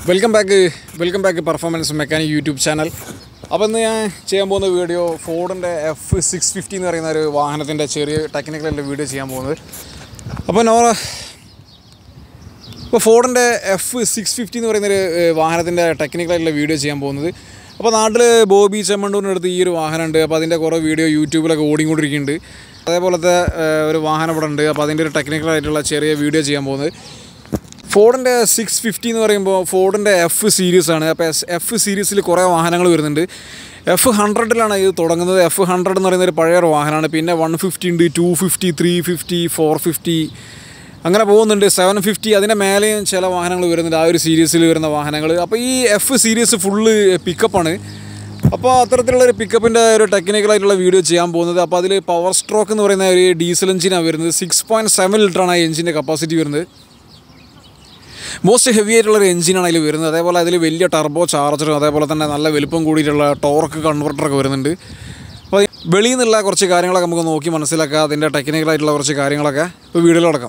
welcome back welcome back performance mechanic YouTube channel അപ്പോൾ ഇന്ന് ഞാൻ ചെയ്യാൻ പോകുന്ന വീഡിയോ ഫോർഡിൻ്റെ എഫ് സിക്സ് ഫിഫ്റ്റി എന്ന് പറയുന്ന ഒരു വാഹനത്തിൻ്റെ ചെറിയ ടെക്നിക്കലുള്ള വീഡിയോ ചെയ്യാൻ പോകുന്നത് അപ്പോൾ നോറ ഇപ്പോൾ ഫോർഡിൻ്റെ എഫ് സിക്സ് ഫിഫ്റ്റി എന്ന് പറയുന്നൊരു വാഹനത്തിൻ്റെ ടെക്നിക്കലായിട്ടുള്ള വീഡിയോ ചെയ്യാൻ പോകുന്നത് അപ്പോൾ നാട്ടിൽ ബോബി ചെമ്മണ്ടൂരിൻ്റെ അടുത്ത് ഈ ഒരു വാഹനമുണ്ട് അപ്പോൾ അതിൻ്റെ കുറേ വീഡിയോ യൂട്യൂബിലൊക്കെ ഓടിക്കൊണ്ടിരിക്കുന്നുണ്ട് അതേപോലത്തെ ഏഹ്, ഒരു വാഹനം ഇവിടെ ഉണ്ട് അപ്പോൾ അതിൻ്റെ ഒരു ടെക്നിക്കലായിട്ടുള്ള ചെറിയ വീഡിയോ ചെയ്യാൻ പോകുന്നത് ഫോർഡിൻ്റെ സിക്സ് ഫിഫ്റ്റി എന്ന് പറയുമ്പോൾ ഫോർഡിൻ്റെ എഫ് സീരീസ് ആണ് അപ്പോൾ എഫ് സീരീസിൽ കുറേ വാഹനങ്ങൾ വരുന്നുണ്ട് എഫ് ഹൺഡ്രഡിലാണ് ഇത് തുടങ്ങുന്നത് എഫ് ഹൺഡ്രഡ് എന്ന് പറയുന്ന ഒരു പഴയ ഒരു വാഹനമാണ് പിന്നെ വൺ ഫിഫ്റ്റി ഉണ്ട് two fifty three fifty four fifty അങ്ങനെ പോകുന്നുണ്ട് സെവൻ ഫിഫ്റ്റി അതിൻ്റെ മേലെയും ചില വാഹനങ്ങൾ വരുന്നുണ്ട് ആ ഒരു സീരീസിൽ വരുന്ന വാഹനങ്ങൾ അപ്പോൾ ഈ എഫ് സീരീസ് ഫുള്ള് പിക്കപ്പാണ് അപ്പോൾ അത്തരത്തിലുള്ള ഒരു പിക്കപ്പിൻ്റെ ഒരു ടെക്നിക്കലായിട്ടുള്ള വീഡിയോ ചെയ്യാൻ പോകുന്നത് അപ്പോൾ അതിൽ പവർ സ്ട്രോക്ക് എന്ന് പറയുന്ന ഒരു ഡീസൽ എഞ്ചിനാണ് വരുന്നത് സിക്സ് പോയിൻറ്റ് സെവൻ ലിറ്ററാണ് ആ എഞ്ചിൻ്റെ കപ്പാസിറ്റി വരുന്നത് മോസ്റ്റ് ഹെവി ആയിട്ടുള്ള ഒരു എഞ്ചിനാണ് അതിൽ വരുന്നത് അതേപോലെ അതിൽ വലിയ ടർബോ ചാർജറും അതേപോലെ തന്നെ നല്ല വലുപ്പം കൂടിയിട്ടുള്ള ടോർക്ക് കൺവെർട്ടറൊക്കെ വരുന്നുണ്ട് അപ്പോൾ വെളിയിൽ നിന്നുള്ള കുറച്ച് കാര്യങ്ങളൊക്കെ നമുക്ക് നോക്കി മനസ്സിലാക്കാം അതിൻ്റെ ടെക്നിക്കലായിട്ടുള്ള കുറച്ച് കാര്യങ്ങളൊക്കെ ഇപ്പോൾ വീഡിയോയിൽ അടക്കം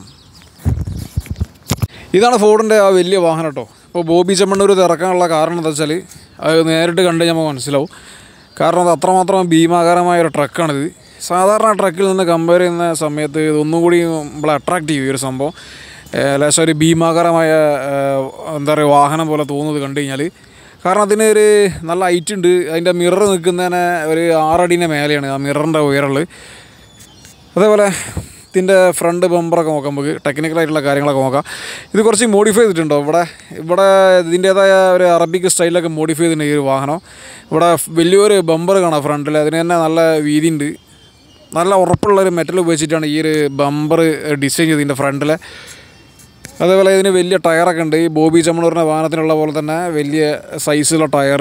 ഇതാണ് ഫോർഡിൻ്റെ ആ വലിയ വാഹനം കേട്ടോ ഇപ്പോൾ ബോബി ചെമ്മണ്ണൂർ ഇത് ഇറക്കാനുള്ള കാരണം എന്താ വെച്ചാൽ അത് നേരിട്ട് കണ്ട് നമുക്ക് മനസ്സിലാവും കാരണം അത് അത്രമാത്രം ഭീമാകാരമായ ഒരു ട്രക്കാണിത് സാധാരണ ട്രക്കിൽ നിന്ന് കമ്പയർ ചെയ്യുന്ന സമയത്ത് ഇതൊന്നും കൂടി നമ്മളെ അട്രാക്റ്റ് ചെയ്യും ഈ ഒരു സംഭവം ഏഹ് ലേശം ഒരു ഭീമാകാരമായ ഏഹ് എന്താ പറയുക വാഹനം പോലെ തോന്നുന്നത് കണ്ടു കഴിഞ്ഞാൽ കാരണം അതിന് ഒരു നല്ല ഹൈറ്റ് ഉണ്ട് അതിൻ്റെ മിറർ നിൽക്കുന്നതിന് ഒരു ആറടീൻ്റെ മേലെയാണ് ആ മിററിൻ്റെ ഉയരമുള്ളത് അതേപോലെ ഇതിൻ്റെ ഫ്രണ്ട് ബമ്പറൊക്കെ നോക്കാം നമുക്ക് ടെക്നിക്കലായിട്ടുള്ള കാര്യങ്ങളൊക്കെ നോക്കാം ഇത് കുറച്ച് മോഡിഫൈ ചെയ്തിട്ടുണ്ടോ ഇവിടെ ഇവിടെ ഇതിൻ്റേതായ ഒരു അറബിക് സ്റ്റൈലൊക്കെ മോഡിഫൈ ചെയ്തിട്ടുണ്ട് ഈ ഒരു വാഹനം ഇവിടെ വലിയൊരു ബമ്പർ കാണാം ഫ്രണ്ടിൽ അതിന് തന്നെ നല്ല വീതിയുണ്ട് നല്ല ഉറപ്പുള്ളൊരു മെറ്റൽ ഉപയോഗിച്ചിട്ടാണ് ഈ ഒരു ബമ്പർ ഡിസൈൻ ചെയ്തതിൻ്റെ ഫ്രണ്ടിൽ അതേപോലെ ഇതിന് വലിയ ടയറൊക്കെ ഉണ്ട് ഈ ബോബി ചമ്മണൂറിൻ്റെ വാഹനത്തിനുള്ള പോലെ തന്നെ വലിയ സൈസുള്ള ടയർ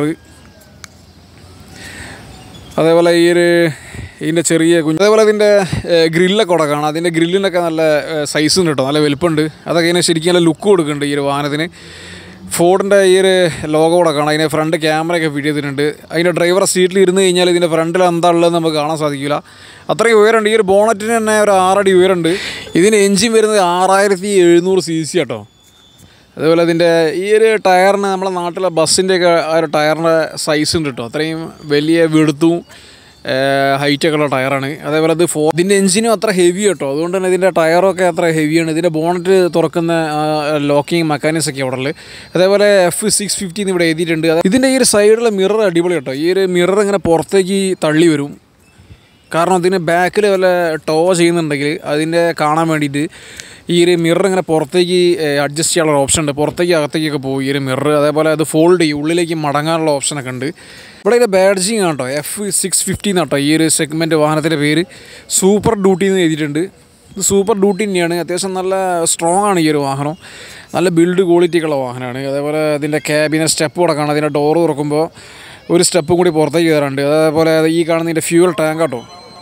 അതേപോലെ ഈ ഒരു ഇതിൻ്റെ ചെറിയ കുഞ്ഞ് അതേപോലെ ഇതിൻ്റെ ഗ്രില്ലൊക്കെ അവിടെ കാണാം അതിൻ്റെ ഗ്രില്ലിനൊക്കെ നല്ല സൈസ് ഉണ്ട് കേട്ടോ നല്ല വലുപ്പമുണ്ട് അതൊക്കെ ഇതിന് ശരിക്കും നല്ല ലുക്ക് കൊടുക്കുന്നുണ്ട് ഈ ഒരു വാഹനത്തിന് ഫോർഡിൻ്റെ ഈ ഒരു ലോഗോ കൂടെ കാണാം അതിൻ്റെ ഫ്രണ്ട് ക്യാമറയൊക്കെ ഫിറ്റ് ചെയ്തിട്ടുണ്ട് അതിൻ്റെ ഡ്രൈവർ സീറ്റിൽ ഇരുന്ന് കഴിഞ്ഞാൽ ഇതിൻ്റെ ഫ്രണ്ടിൽ എന്താ ഉള്ളതെന്ന് നമുക്ക് കാണാൻ സാധിക്കില്ല അത്രയും ഉയരമുണ്ട് ഈ ഒരു ബോണറ്റിന് തന്നെ ഒരു ആറടി ഉയരമുണ്ട് ഇതിന് എഞ്ചിൻ വരുന്നത് ആറായിരത്തി എഴുന്നൂറ് സി സി കേട്ടോ അതേപോലെ ഇതിൻ്റെ ഈ ഒരു ടയറിന് നമ്മുടെ നാട്ടിലെ ബസ്സിൻ്റെയൊക്കെ ആ ഒരു ടയറിൻ്റെ സൈസ് ഉണ്ട് കേട്ടോ അത്രയും വലിയ വെടുത്തും ഹൈറ്റൊക്കെ ഉള്ള ടയറാണ് അതേപോലെ ഇത് ഫോ ഇതിൻ്റെ എഞ്ചിനും അത്ര ഹെവി കേട്ടോ അതുകൊണ്ട് തന്നെ ഇതിൻ്റെ ടയറൊക്കെ അത്ര ഹെവിയാണ് ഇതിൻ്റെ ബോണറ്റ് തുറക്കുന്ന ലോക്കിങ് മെക്കാനിക്സ് ഒക്കെ അവിടെ ഉള്ളത് അതേപോലെ എഫ് സിക്സ് ഫിഫ്റ്റി എന്ന് ഇവിടെ എഴുതിയിട്ടുണ്ട് അത് ഇതിൻ്റെ ഈ ഒരു സൈഡിലെ മിറർ അടിപൊളി കേട്ടോ ഈ ഒരു മിറർ ഇങ്ങനെ പുറത്തേക്ക് തള്ളി വരും കാരണം ഇതിന് ബാക്കിൽ വല്ല ടോ ചെയ്യുന്നുണ്ടെങ്കിൽ അതിൻ്റെ കാണാൻ വേണ്ടിയിട്ട് ഈ ഒരു മിറർ ഇങ്ങനെ പുറത്തേക്ക് അഡ്ജസ്റ്റ് ചെയ്യാനുള്ള ഓപ്ഷൻ ഉണ്ട് പുറത്തേക്ക് അകത്തേക്കൊക്കെ പോകും ഈ ഒരു മിറർ അതേപോലെ അത് ഫോൾഡ് ചെയ്യും ഉള്ളിലേക്ക് മടങ്ങാനുള്ള ഓപ്ഷനൊക്കെ ഉണ്ട് ഇവിടെ ഇതിൻ്റെ ബാഡ്ജിങ് ആണ് കേട്ടോ എഫ് സിക്സ് ഫിഫ്റ്റി കേട്ടോ ഈ ഒരു സെഗ്മെൻറ്റ് വാഹനത്തിൻ്റെ പേര് സൂപ്പർ ഡ്യൂട്ടി എന്ന് എഴുതിയിട്ടുണ്ട് ഇത് സൂപ്പർ ഡ്യൂട്ടി തന്നെയാണ് അത്യാവശ്യം നല്ല സ്ട്രോങ് ആണ് ഈ ഒരു വാഹനം നല്ല ബിൽഡ് ക്വാളിറ്റിയൊക്കെയുള്ള വാഹനമാണ് അതേപോലെ അതിൻ്റെ ക്യാബിനെ സ്റ്റെപ്പ് കൂടെ കാണാം അതിൻ്റെ ഡോറ് തുറക്കുമ്പോൾ ഒരു സ്റ്റെപ്പും കൂടി പുറത്തേക്ക് കയറാറുണ്ട് അതേപോലെ ഈ കാണുന്നതിൻ്റെ ഫ്യൂവൽ ടാങ്ക് കേട്ടോ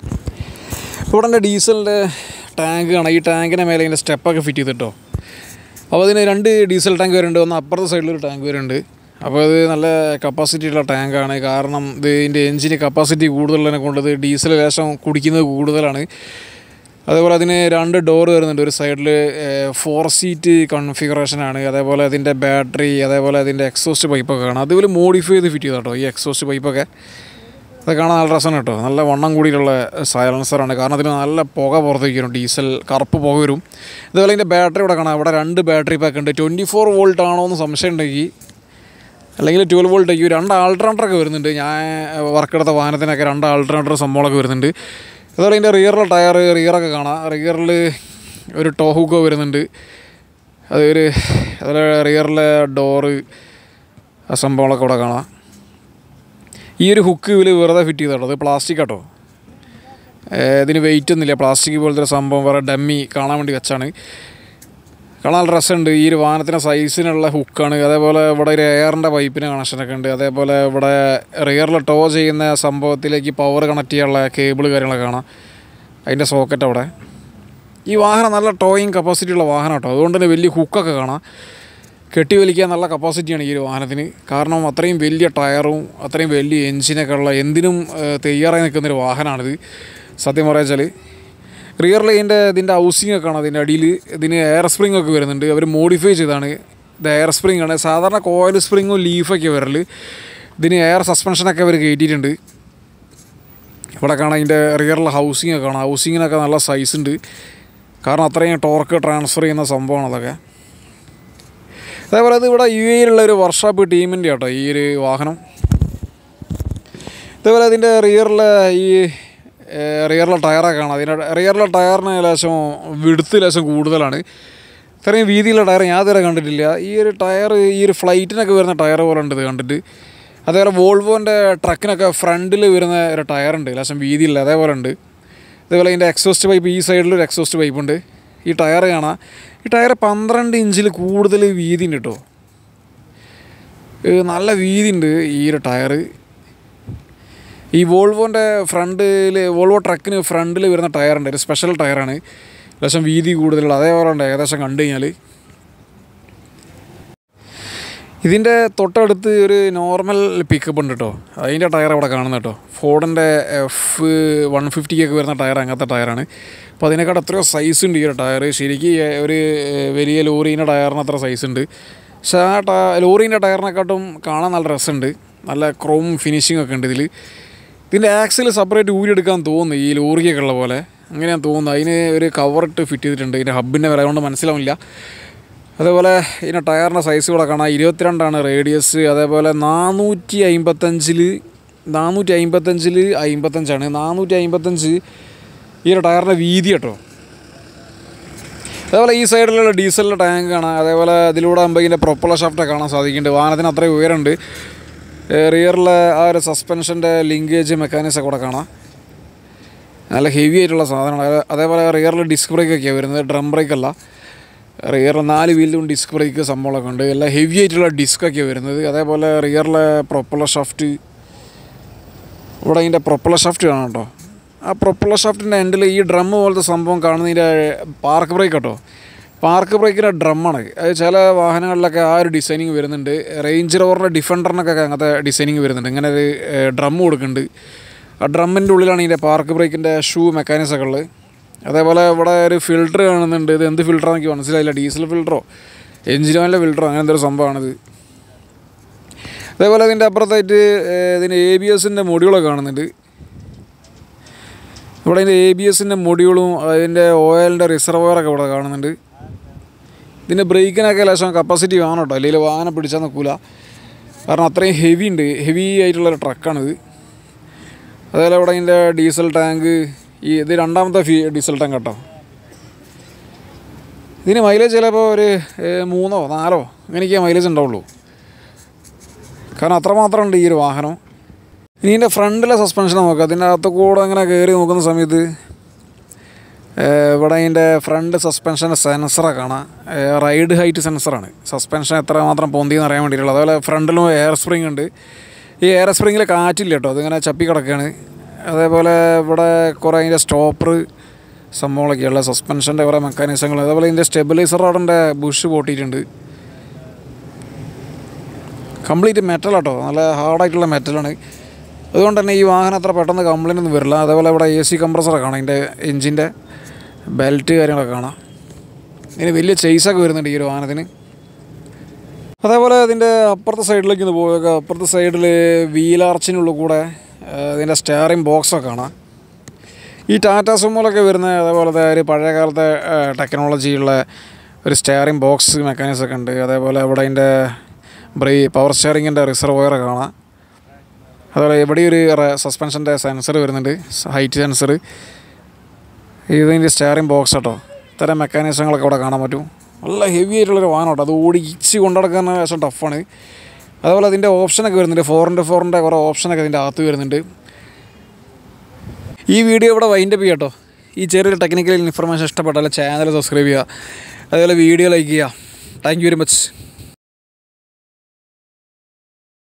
ഇവിടെ എൻ്റെ ഡീസലിൻ്റെ ടാങ്ക് കാണാം ഈ ടാങ്കിൻ്റെ മേലെ ഇതിൻ്റെ സ്റ്റെപ്പൊക്കെ ഫിറ്റ് ചെയ്തിട്ടോ അപ്പോൾ അതിന് രണ്ട് ഡീസൽ ടാങ്ക് വരുന്നുണ്ട് ഒന്ന് അപ്പുറത്തെ സൈഡിലൊരു ടാങ്ക് വരുന്നുണ്ട് അപ്പോൾ അത് നല്ല കപ്പാസിറ്റി ഉള്ള ടാങ്കാണ് കാരണം ഇത് ഇതിൻ്റെ എഞ്ചിന് കപ്പാസിറ്റി കൂടുതലുള്ളതിനെ കൊണ്ട് ഇത് ഡീസൽ ലേശം കുടിക്കുന്നത് കൂടുതലാണ് അതേപോലെ അതിന് രണ്ട് ഡോർ വരുന്നുണ്ട് ഒരു സൈഡിൽ ഫോർ സീറ്റ് കൺഫിഗറേഷനാണ് അതേപോലെ അതിൻ്റെ ബാറ്ററി അതേപോലെ അതിൻ്റെ എക്സോസ്റ്റ് പൈപ്പൊക്കെ കാണാം അതുപോലെ മോഡിഫൈ ചെയ്ത് ഫിറ്റ് ചെയ്താട്ടോ ഈ എക്സോസ്റ്റ് പൈപ്പൊക്കെ അത് കാണാൻ നല്ല രസമാണ് കേട്ടോ നല്ല വണ്ണം കൂടിയിട്ടുള്ള സൈലൻസറാണ് കാരണം അതിന് നല്ല പുക പുറത്തേക്ക് വരും ഡീസൽ കറുപ്പ് പുക വരും അതുപോലെ അതിൻ്റെ ബാറ്ററി ഇവിടെ കാണാം ഇവിടെ രണ്ട് ബാറ്ററി പാക്ക് ഉണ്ട് ട്വൻറ്റി ഫോർ വോൾട്ട് ആണോ എന്ന് സംശയം ഉണ്ടെങ്കിൽ അല്ലെങ്കിൽ ട്വൽവ് വോൾട്ട് ആയിരിക്കും രണ്ട് ആൾട്ടർനേറ്ററൊക്കെ വരുന്നുണ്ട് ഞാൻ വർക്ക് എടുത്ത വാഹനത്തിനൊക്കെ രണ്ട് ആൾട്ടർനേറ്റർ സംഭവങ്ങളൊക്കെ വരുന്നുണ്ട് അതുപോലെ അതിൻ്റെ റിയറിലെ ടയർ റിയറൊക്കെ കാണാം റിയറിൽ ഒരു ടോഹുക്കോ വരുന്നുണ്ട് അതൊരു അതുപോലെ റിയറിലെ ഡോറ് ആ സംഭവങ്ങളൊക്കെ ഇവിടെ കാണാം ഈ ഒരു ഹുക്ക് ഇതിൽ വെറുതെ ഫിറ്റ് ചെയ്തോ അത് പ്ലാസ്റ്റിക് കേട്ടോ ഏഹ് ഇതിന് വെയിറ്റ് ഒന്നുമില്ല പ്ലാസ്റ്റിക് പോലത്തെ ഒരു സംഭവം വേറെ ഡമ്മി കാണാൻ വേണ്ടി വെച്ചാണ് കാണാൻ നല്ല രസമുണ്ട് ഈ ഒരു വാഹനത്തിൻ്റെ സൈസിനുള്ള ഹുക്കാണ് അതേപോലെ ഇവിടെ ഒരു എയറിൻ്റെ പൈപ്പിന് കണക്ഷനൊക്കെ ഉണ്ട് അതേപോലെ ഇവിടെ റിയറിൽ ടോ ചെയ്യുന്ന സംഭവത്തിലേക്ക് പവർ കണക്ട് ചെയ്യാനുള്ള കേബിൾ കാര്യങ്ങളൊക്കെ കാണാം അതിൻ്റെ സോക്കറ്റ് അവിടെ ഈ വാഹനം നല്ല ടോയിങ് കപ്പാസിറ്റി ഉള്ള വാഹനം കേട്ടോ അതുകൊണ്ട് തന്നെ വലിയ ഹുക്കൊക്കെ കാണാം കെട്ടി വലിക്കാൻ നല്ല കപ്പാസിറ്റിയാണ് ഈ ഒരു വാഹനത്തിന് കാരണം അത്രയും വലിയ ടയറും അത്രയും വലിയ എൻജിനൊക്കെ ഉള്ള എന്തിനും ഏഹ്, തയ്യാറായി നിൽക്കുന്നൊരു വാഹനമാണിത് സത്യം പറയാ വെച്ചാൽ റിയർ ലൈൻ്റെ ഇതിൻ്റെ ഹൗസിംഗ് ഒക്കെ ആണ് അതിൻ്റെ അടിയിൽ ഇതിന് എയർ സ്പ്രിംഗ് ഒക്കെ വരുന്നുണ്ട് അവർ മോഡിഫൈ ചെയ്താണ് ഇത് എയർ സ്പ്രിംഗ് ആണ് സാധാരണ കോയിൽ സ്പ്രിങ്ങും ലീഫൊക്കെ വരൽ ഇതിന് എയർ സസ്പെൻഷനൊക്കെ അവർ കയറ്റിയിട്ടുണ്ട് ഇവിടെ കാണാം ഇതിൻ്റെ റിയറിൽ ഹൗസിംഗ് ഒക്കെ കാണാം ഹൗസിങ്ങിനൊക്കെ നല്ല സൈസ് ഉണ്ട് കാരണം അത്രയും ടോർക്ക് ട്രാൻസ്ഫർ ചെയ്യുന്ന സംഭവമാണ് അതൊക്കെ അതേപോലെ ഇത് ഇവിടെ യു എയിലുള്ള ഒരു വർക്ക്ഷോപ്പ് ടീമിൻ്റെ കേട്ടോ ഈ ഒരു വാഹനം ഇതേപോലെ ഇതിൻ്റെ റിയറിലെ ഈ റിയറിലെ ടയറൊക്കെ കാണാം അതിൻ്റെ റിയറിലെ ടയറിന് ലേശം വിടുത്ത് ലേശം കൂടുതലാണ് ഇത്രയും വീതിയുള്ള ടയർ ഞാൻ ഇതുവരെ കണ്ടിട്ടില്ല ഈ ഒരു ടയർ ഈ ഒരു ഫ്ലൈറ്റിനൊക്കെ വരുന്ന ടയർ പോലെ ഉണ്ട് ഇത് കണ്ടിട്ട് അതേപോലെ വോൾവോൻ്റെ ട്രക്കിനൊക്കെ ഫ്രണ്ടിൽ വരുന്ന ഒരു ടയറുണ്ട് ലേശം വീതിയില്ല അതേപോലെ ഉണ്ട് അതേപോലെ ഇതിൻ്റെ എക്സോസ്റ്റ് പൈപ്പ് ഈ സൈഡിൽ ഒരു എക്സോസ്റ്റ് പൈപ്പ് ഉണ്ട് ഈ ടയർ കാണാം ഈ ടയർ പന്ത്രണ്ട് ഇഞ്ചിൽ കൂടുതൽ വീതി ഉണ്ട് കേട്ടോ നല്ല വീതി ഉണ്ട് ഈ ഒരു ടയർ ഈ വോൾവോൻ്റെ ഫ്രണ്ടിൽ വോൾവോ ട്രക്കിന് ഫ്രണ്ടിൽ വരുന്ന ടയറുണ്ട് ഒരു സ്പെഷ്യൽ ടയറാണ് ലേശം വീതി കൂടുതലുള്ള അതേപോലെ ഉണ്ട് ഏകദേശം കണ്ടു കഴിഞ്ഞാൽ ഇതിൻ്റെ തൊട്ടടുത്ത് ഒരു നോർമൽ പിക്കപ്പ് ഉണ്ട് കേട്ടോ അതിൻ്റെ ടയർ അവിടെ കാണുന്നത് കേട്ടോ ഫോർഡിൻ്റെ എഫ് വൺ ഫിഫ്റ്റിക്കൊക്കെ വരുന്ന ടയർ അങ്ങനത്തെ ടയറാണ് അപ്പോൾ അതിനേക്കാൾ എത്രയോ സൈസ് ഉണ്ട് ഈ ഒരു ടയർ ശരിക്കും ഒരു വലിയ ലോറീൻ്റെ ടയറിന് അത്ര സൈസ് ഉണ്ട് പക്ഷേ ആ ട ലോറീൻ്റെ ടയറിനെക്കാട്ടും കാണാൻ നല്ല രസമുണ്ട് നല്ല ക്രോം ഫിനിഷിംഗ് ഒക്കെ ഉണ്ട് ഇതിൽ ഇതിൻ്റെ ആക്സിൽ സെപ്പറേറ്റ് ഊരിയെടുക്കാൻ തോന്നുന്നു ഈ ലോറിയൊക്കെ ഉള്ള പോലെ അങ്ങനെയാണ് തോന്നുന്നത് അതിന് ഒരു കവറിട്ട് ഫിറ്റ് ചെയ്തിട്ടുണ്ട് ഇതിൻ്റെ ഹബിൻ്റെ വില കൊണ്ട് മനസ്സിലാവില്ല അതേപോലെ ഇതിൻ്റെ ടയറിൻ്റെ സൈസ് കൂടെ കാണാം ഇരുപത്തിരണ്ടാണ് റേഡിയസ് അതേപോലെ നാനൂറ്റി അമ്പത്തഞ്ചിൽ നാനൂറ്റി അമ്പത്തഞ്ചിൽ അമ്പത്തഞ്ചാണ് നാനൂറ്റി അമ്പത്തഞ്ച് ഈ ഒരു ടയറിൻ്റെ വീതി കേട്ടോ അതേപോലെ ഈ സൈഡിലുള്ള ഡീസലിൻ്റെ ടാങ്ക് കാണാം അതേപോലെ അതിലൂടെ ആകുമ്പോൾ ഇതിൻ്റെ പ്രൊപ്പളർ ഷാഫ്റ്റൊക്കെ കാണാൻ സാധിക്കുന്നുണ്ട് വാഹനത്തിന് അത്രയും ഉയരമുണ്ട് റിയറിലെ ആ ഒരു സസ്പെൻഷൻ്റെ ലിങ്കേജ് മെക്കാനിസം കൂടെ കാണാം നല്ല ഹെവി ആയിട്ടുള്ള സാധനമാണ് അതേപോലെ റിയറിൽ ഡിസ്ക് ബ്രേക്കൊക്കെയാണ് വരുന്നത് ഡ്രം ബ്രേക്ക് അല്ല റിയറിൽ നാല് വീലിലും ഡിസ്ക് ബ്രേക്ക് സംഭവങ്ങളൊക്കെ ഉണ്ട് എല്ലാം ഹെവി ആയിട്ടുള്ള ഡിസ്കൊക്കെയാണ് വരുന്നത് അതേപോലെ റിയറിലെ പ്രൊപ്പളർ ഷാഫ്റ്റ് ഇവിടെ അതിൻ്റെ പ്രൊപ്പളർ ഷാഫ്റ്റ് കാണാം കേട്ടോ ആ പ്രൊപ്പളർ ഷാഫ്റ്റിൻ്റെ എൻഡിൽ ഈ ഡ്രം പോലത്തെ സംഭവം കാണുന്നതിൻ്റെ പാർക്ക് ബ്രേക്ക് കേട്ടോ പാർക്ക് ബ്രേക്കിൻ്റെ ഡ്രമ്മാണ് അത് ചില വാഹനങ്ങളിലൊക്കെ ആ ഒരു ഡിസൈനിങ് വരുന്നുണ്ട് റേഞ്ച് റോവറിൻ്റെ ഡിഫൻഡറിനൊക്കെ അങ്ങനത്തെ ഡിസൈനിങ് വരുന്നുണ്ട് ഇങ്ങനെ ഒരു ഡ്രം കൊടുക്കുന്നുണ്ട് ആ ഡ്രമ്മിൻ്റെ ഉള്ളിലാണ് ഇതിൻ്റെ പാർക്ക് ബ്രേക്കിൻ്റെ ഷൂ മെക്കാനിസം ഒക്കെ ഉള്ളത് അതേപോലെ ഇവിടെ ഒരു ഫിൽറ്റർ കാണുന്നുണ്ട് ഇത് എന്ത് ഫിൽറ്ററാണെന്ന് എനിക്ക് മനസ്സിലായില്ല ഡീസൽ ഫിൽറ്ററോ എഞ്ചിൻ ഓയിലിൻ്റെ ഫിൽറ്ററോ അങ്ങനെ എന്തൊരു സംഭവമാണിത് അതേപോലെ ഇതിൻ്റെ അപ്പുറത്തായിട്ട് ഇതിൻ്റെ എ ബി എസിൻ്റെ മൊഡ്യൂളൊക്കെ കാണുന്നുണ്ട് ഇവിടെ ഇതിൻ്റെ എ ബി എസിൻ്റെ മൊഡ്യൂളും അതിൻ്റെ ഓയിലിൻ്റെ റിസർവയറൊക്കെ ഇവിടെ കാണുന്നുണ്ട് ഇതിൻ്റെ ബ്രേക്കിനൊക്കെ ലേശം കപ്പാസിറ്റി വേണം കേട്ടോ അല്ലെങ്കിൽ വാഹനം പിടിച്ചാൽ നിൽക്കില്ല കാരണം അത്രയും ഹെവി ഉണ്ട് ഹെവി ആയിട്ടുള്ളൊരു ട്രക്കാണിത് അതേപോലെ ഇവിടെ ഇതിൻ്റെ ഡീസൽ ടാങ്ക് ഈ ഇത് രണ്ടാമത്തെ ഫീ ഡീസൽ ടാങ്ക് കേട്ടോ ഇതിന് മൈലേജ് ചിലപ്പോൾ ഒരു മൂന്നോ നാലോ അങ്ങനെയൊക്കെ മൈലേജ് ഉണ്ടാവുള്ളൂ കാരണം അത്രമാത്രം ഉണ്ട് ഈ ഒരു വാഹനം ഇനി ഇതിൻ്റെ ഫ്രണ്ടിലെ സസ്പെൻഷൻ നോക്കാം അതിൻ്റെ അകത്ത് കൂടെ അങ്ങനെ കയറി നോക്കുന്ന സമയത്ത് ഇവിടെ അതിൻ്റെ ഫ്രണ്ട് സസ്പെൻഷൻ്റെ സെൻസറൊക്കെ കാണാം റൈഡ് ഹൈറ്റ് സെൻസറാണ് സസ്പെൻഷൻ എത്രമാത്രം പൊന്തിയെന്ന് അറിയാൻ വേണ്ടിയിട്ടുള്ളത് അതുപോലെ ഫ്രണ്ടിലും എയർ സ്പ്രിങ് ഉണ്ട് ഈ എയർ സ്പ്രിങ്ങിൽ കാറ്റില്ല കേട്ടോ അതിങ്ങനെ ചപ്പി കിടക്കുകയാണ് അതേപോലെ ഇവിടെ കുറേ അതിൻ്റെ സ്റ്റോപ്പർ സംഭവങ്ങളൊക്കെയുള്ള സസ്പെൻഷൻ്റെ കുറേ മെക്കാനിസങ്ങൾ അതേപോലെ ഇതിൻ്റെ സ്റ്റെബിലൈസർ റോഡിൻ്റെ ബുഷ് പൊട്ടിയിട്ടുണ്ട് കംപ്ലീറ്റ് മെറ്റൽ കേട്ടോ നല്ല ഹാർഡായിട്ടുള്ള മെറ്റലാണ് അതുകൊണ്ട് തന്നെ ഈ വാഹനം അത്ര പെട്ടെന്ന് കംപ്ലൈൻ്റ് ഒന്നും വരില്ല അതേപോലെ ഇവിടെ എ സി കംപ്രസറൊക്കെ കാണാം ഇതിൻ്റെ എൻജിൻ്റെ ബെൽറ്റ് കാര്യങ്ങളൊക്കെ കാണാം ഇതിന് വലിയ ചേസൊക്കെ വരുന്നുണ്ട് ഈ ഒരു വാഹനത്തിന് അതേപോലെ അതിൻ്റെ അപ്പുറത്തെ സൈഡിലേക്ക് ഒന്ന് പോയേക്ക അപ്പുറത്തെ സൈഡിൽ വീലാർച്ചിനുള്ളിൽ കൂടെ ഇതിൻ്റെ സ്റ്റെയറിംഗ് ബോക്സൊക്കെ കാണാം ഈ ടാറ്റ സുമോലൊക്കെ വരുന്ന അതേപോലത്തെ ഒരു പഴയ കാലത്തെ ടെക്നോളജിയുള്ള ഒരു സ്റ്റെയറിംഗ് ബോക്സ് മെക്കാനിസം ഒക്കെ ഉണ്ട് അതേപോലെ ഇവിടെ അതിൻ്റെ ബ്രേ പവർ സ്റ്റിയറിങ്ങിൻ്റെ റിസർവയർ കാണാം അതുപോലെ ഇവിടെ ഒരു സസ്പെൻഷൻ്റെ സെൻസർ വരുന്നുണ്ട് ഹൈറ്റ് സെൻസർ ഇതിൻ്റെ സ്റ്റിയറിംഗ് ബോക്സ് കേട്ടോ ഇത്തരം മെക്കാനിസങ്ങളൊക്കെ ഇവിടെ കാണാൻ പറ്റും നല്ല ഹെവി ആയിട്ടുള്ളൊരു വാഹനം കേട്ടോ അത് ഓടിച്ച് കൊണ്ടുനടക്കാൻ ശേഷം ടഫാണ് അതുപോലെ അതിൻ്റെ ഓപ്ഷനൊക്കെ വരുന്നുണ്ട് ഫോറിൻ്റെ ഫോറിൻ്റെ കുറേ ഓപ്ഷനൊക്കെ അതിൻ്റെ അകത്ത് വരുന്നുണ്ട് ഈ വീഡിയോ ഇവിടെ വൈൻഡപ്പ് ചെയ്യാം കേട്ടോ ഈ ചെറിയൊരു ടെക്നിക്കൽ ഇൻഫർമേഷൻ ഇഷ്ടപ്പെട്ടാൽ ചാനൽ സബ്സ്ക്രൈബ് ചെയ്യുക അതുപോലെ വീഡിയോ ലൈക്ക് ചെയ്യുക താങ്ക് യു വെരി മച്ച്